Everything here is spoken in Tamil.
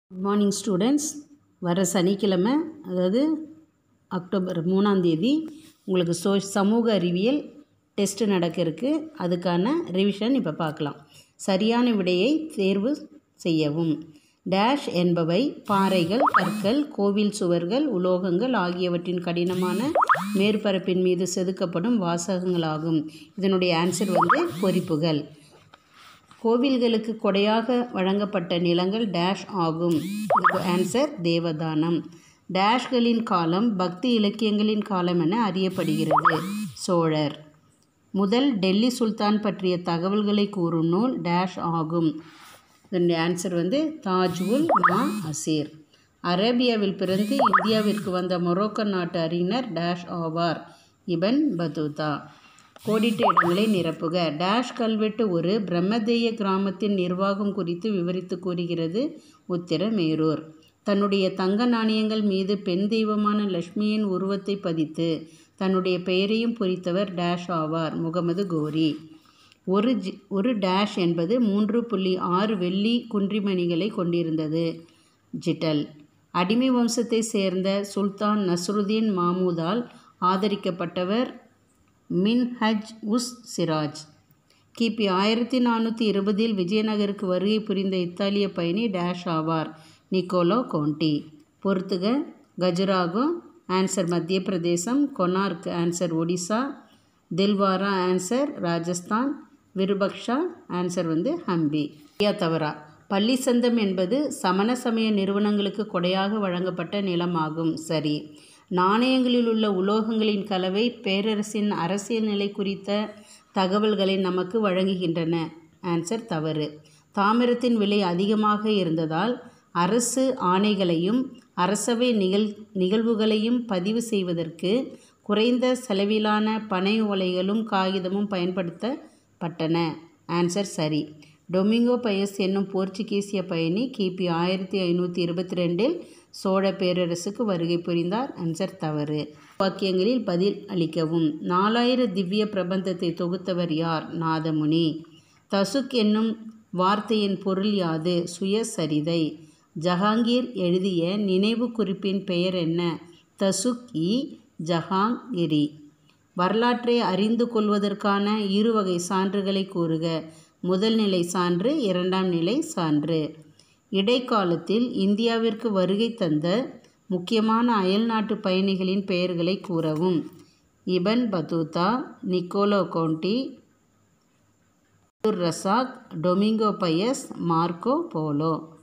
குட் மார்னிங் ஸ்டூடெண்ட்ஸ் வர சனிக்கிழமை அதாவது அக்டோபர் மூணாம் தேதி உங்களுக்கு சோ சமூக அறிவியல் டெஸ்ட்டு நடக்க இருக்கு அதுக்கான ரிவிஷன் இப்போ பார்க்கலாம் சரியான விடையை தேர்வு செய்யவும் டேஷ் என்பவை பாறைகள் கற்கள் கோவில் சுவர்கள் உலோகங்கள் ஆகியவற்றின் கடினமான மேற்பரப்பின் மீது செதுக்கப்படும் வாசகங்களாகும் இதனுடைய ஆன்சர் வந்து பொறிப்புகள் கோவில்களுக்கு கொடையாக வழங்கப்பட்ட நிலங்கள் டேஷ் ஆகும் இதுக்கு ஆன்சர் தேவதானம் டேஷ்களின் காலம் பக்தி இலக்கியங்களின் காலம் என அறியப்படுகிறது சோழர் முதல் டெல்லி சுல்தான் பற்றிய தகவல்களை கூறும் நூல் டேஷ் ஆகும் இதனுடைய ஆன்சர் வந்து தாஜ்வுல் மா அசீர் அரேபியாவில் பிறந்து இந்தியாவிற்கு வந்த மொரோக்கோ நாட்டு அறிஞர் டேஷ் ஆவார் இபன் பதூதா கோடிட்ட இடங்களை நிரப்புக டேஷ் கல்வெட்டு ஒரு பிரம்மதேய கிராமத்தின் நிர்வாகம் குறித்து விவரித்து கூறுகிறது உத்திரமேரூர் தன்னுடைய தங்க நாணயங்கள் மீது பெண் தெய்வமான லக்ஷ்மியின் உருவத்தை பதித்து தன்னுடைய பெயரையும் பொறித்தவர் டேஷ் ஆவார் முகமது கோரி ஒரு ஜி ஒரு டேஷ் என்பது மூன்று புள்ளி ஆறு வெள்ளி குன்றிமணிகளை கொண்டிருந்தது ஜிட்டல் அடிமை வம்சத்தை சேர்ந்த சுல்தான் நஸ்ருதீன் மாமூதால் ஆதரிக்கப்பட்டவர் மின்ஹஜ் உஸ் சிராஜ் கிபி ஆயிரத்தி நானூற்றி இருபதில் விஜயநகருக்கு வருகை புரிந்த இத்தாலிய பயணி டேஷ் ஆவார் நிக்கோலோ கோண்டி பொறுத்துக Khajuraho answer Madhya Pradesh Konark answer Odisha Dilwara answer Rajasthan Virupaksha answer வந்து ஹம்பி ஐயா தவறா பள்ளி சந்தம் என்பது சமண சமய நிறுவனங்களுக்கு கொடையாக வழங்கப்பட்ட நிலமாகும் சரி நாணயங்களில் உள்ள உலோகங்களின் கலவை பேரரசின் அரசியல் நிலை குறித்த தகவல்களை நமக்கு வழங்குகின்றன ஆன்சர் தவறு தாமிரத்தின் விலை அதிகமாக இருந்ததால் அரசு ஆணைகளையும் அரசவை நிகழ் நிகழ்வுகளையும் பதிவு செய்வதற்கு குறைந்த செலவிலான பனை ஓலைகளும் காகிதமும் பயன்படுத்தப்பட்டன ஆன்சர் சரி டொமிங்கோ பயஸ் என்னும் போர்ச்சுகீசிய பயணி கிபி ஆயிரத்தி ஐநூற்றி இருபத்தி ரெண்டில் சோழ பேரரசுக்கு வருகை புரிந்தார் ஆன்சர் தவறு வாக்கியங்களில் பதில் அளிக்கவும் நாலாயிர திவ்ய பிரபந்தத்தை தொகுத்தவர் யார் நாதமுனி தசுக் என்னும் வார்த்தையின் பொருள் யாது சுயசரிதை ஜஹாங்கீர் எழுதிய நினைவு குறிப்பின் பெயர் என்ன தசுக் இ ஜஹாங்கிரி வரலாற்றை அறிந்து கொள்வதற்கான இரு வகை சான்றுகளை கூறுக முதல் நிலை சான்று இரண்டாம் நிலை சான்று இடைக்காலத்தில் இந்தியாவிற்கு வருகை தந்த முக்கியமான அயல்நாட்டு பயணிகளின் பெயர்களை கூறவும் Ibn Battuta Niccolo Conti Razzaq Domingo Paes Marco polo